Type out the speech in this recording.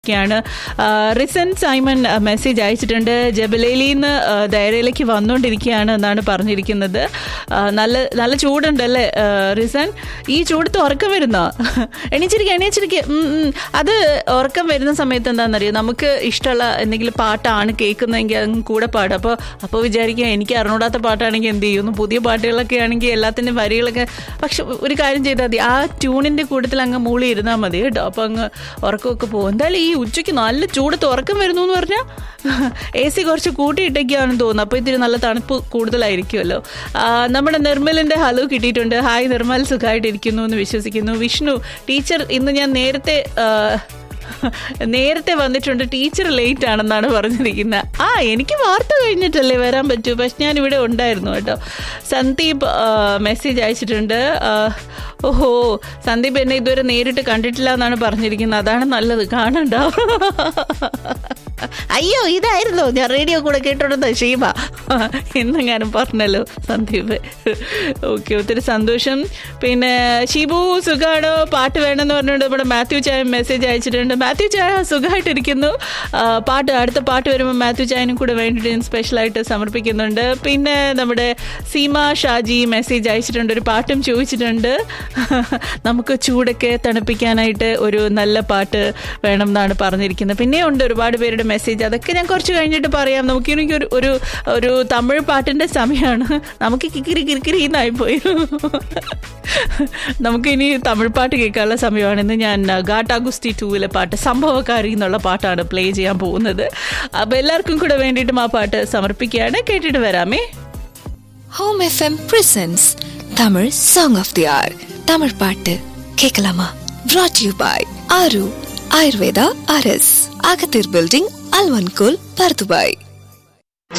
ാണ് resent Simon message അയച്ചിട്ടുണ്ട് ജബലേലിന്ന് ദയരയിലേക്ക് വന്നുകൊണ്ടിരിക്കുകയാണ് എന്നാണ് പറഞ്ഞിരിക്കുന്നത് ആ, നല്ല നല്ല ചൂടുണ്ടല്ലേ ആ, റിസൻ ഈ ചൂടത്ത് ഉറക്കം വരുന്നോ എണീച്ചിരിക്കുക എണീച്ചിരിക്കുക ഉം, ഉം. അത് ഉറക്കം വരുന്ന സമയത്ത് എന്താണെന്നറിയോ നമുക്ക് ഇഷ്ടമുള്ള എന്തെങ്കിലും പാട്ടാണ് കേൾക്കുന്നതെങ്കിൽ അങ്ങ് കൂടെ പാടും അപ്പോൾ അപ്പോൾ വിചാരിക്കുക എനിക്ക് അറിഞ്ഞൂടാത്ത പാട്ടാണെങ്കിൽ എന്ത് ചെയ്യും ഒന്ന് പുതിയ പാട്ടുകളൊക്കെ ആണെങ്കിൽ എല്ലാത്തിൻ്റെ വരികളൊക്കെ പക്ഷെ ഒരു കാര്യം ചെയ്താൽ മതി ആ ട്യൂണിൻ്റെ കൂട്ടത്തിൽ അങ്ങ് മൂളി ഇരുന്നാൽ മതി കേട്ടോ അപ്പോൾ അങ്ങ് ഉറക്കമൊക്കെ പോകും എന്തായാലും ഈ ഉച്ചയ്ക്ക് നല്ല ചൂടത്ത് ഉറക്കം വരുന്നു എന്ന് പറഞ്ഞാൽ എ സി കുറച്ച് കൂട്ടിയിട്ടൊക്കെയാണെന്ന് തോന്നുന്നു അപ്പോൾ ഇത്തിരി നല്ല തണുപ്പ് കൂടുതലായിരിക്കുമല്ലോ ആ, നമ്മുടെ നിർമ്മലിൻ്റെ ഹലോ കിട്ടിയിട്ടുണ്ട് ഹായ് നിർമ്മൽ സുഖമായിട്ടിരിക്കുന്നു എന്ന് വിശ്വസിക്കുന്നു വിഷ്ണു ടീച്ചർ ഇന്ന് ഞാൻ നേരത്തെ ആ, നേരത്തെ വന്നിട്ടുണ്ട് ടീച്ചർ ലേറ്റ് ആണെന്നാണ് പറഞ്ഞിരിക്കുന്നത് ആ എനിക്ക് വാർത്ത കഴിഞ്ഞിട്ടല്ലേ വരാൻ പറ്റൂ പക്ഷെ ഞാൻ ഇവിടെ ഉണ്ടായിരുന്നു കേട്ടോ സന്ദീപ് മെസ്സേജ് അയച്ചിട്ടുണ്ട് ആ, ഓഹോ സന്ദീപ് എന്നെ ഇതുവരെ നേരിട്ട് കണ്ടിട്ടില്ല എന്നാണ് പറഞ്ഞിരിക്കുന്നത് അതാണ് നല്ലത് കാണണ്ട അയ്യോ ഇതായിരുന്നോ ഞാൻ റേഡിയോ കൂടെ കേട്ടോണ്ടെന്ന ഷീമ എന്നെങ്ങാനും പറഞ്ഞല്ലോ സന്ദീപ് ഓക്കെ ഒത്തിരി സന്തോഷം പിന്നെ ഷിബു സുഖാണോ പാട്ട് വേണമെന്ന് പറഞ്ഞുകൊണ്ട് നമ്മുടെ മാത്യു ചായ മെസ്സേജ് അയച്ചിട്ടുണ്ട് മാത്യു ചായ സുഖമായിട്ടിരിക്കുന്നു ആ, പാട്ട് അടുത്ത പാട്ട് വരുമ്പോൾ മാത്യു ചായനും കൂടെ വേണ്ടിയിട്ട് ഞാൻ സ്പെഷ്യലായിട്ട് സമർപ്പിക്കുന്നുണ്ട് പിന്നെ നമ്മുടെ സീമ ഷാജി മെസ്സേജ് അയച്ചിട്ടുണ്ട് ഒരു പാട്ടും ചോദിച്ചിട്ടുണ്ട് നമുക്ക് ചൂടൊക്കെ തണുപ്പിക്കാനായിട്ട് ഒരു നല്ല പാട്ട് വേണം എന്നാണ് പറഞ്ഞിരിക്കുന്നത് പിന്നെ ഉണ്ട് ഒരുപാട് പേരുടെ മെസ്സേജ് അതൊക്കെ ഞാൻ കുറച്ച് കഴിഞ്ഞിട്ട് പറയാം നമുക്ക് എനിക്ക് ഒരു ഒരു ഒരു തമിഴ് പാട്ടിൻ്റെ സമയമാണ് നമുക്ക് കിക്കിരി കിരിക്കിരി എന്നായിപ്പോയി നമുക്ക് ഇനി തമിഴ് പാട്ട് കേൾക്കാനുള്ള സമയമാണെന്ന് ഞാൻ ഗാട്ടാഗുസ്തി ടൂവിലെ പാട്ട് സംഭവക്കാരി എന്നുള്ള പാട്ടാണ് പ്ലേ ചെയ്യാൻ പോകുന്നത് അപ്പോൾ എല്ലാവർക്കും കൂടെ വേണ്ടിയിട്ടും ആ പാട്ട് സമർപ്പിക്കുകയാണ് കേട്ടിട്ട് വരാമേ Hum FM presents Tamil song of the year Tamil பாட்டு கேட்கலாமா brought you by Aru Ayurveda அரஸ் அகத்தீர் பில்டிங் அல்வன்கோல் பர்துபாய்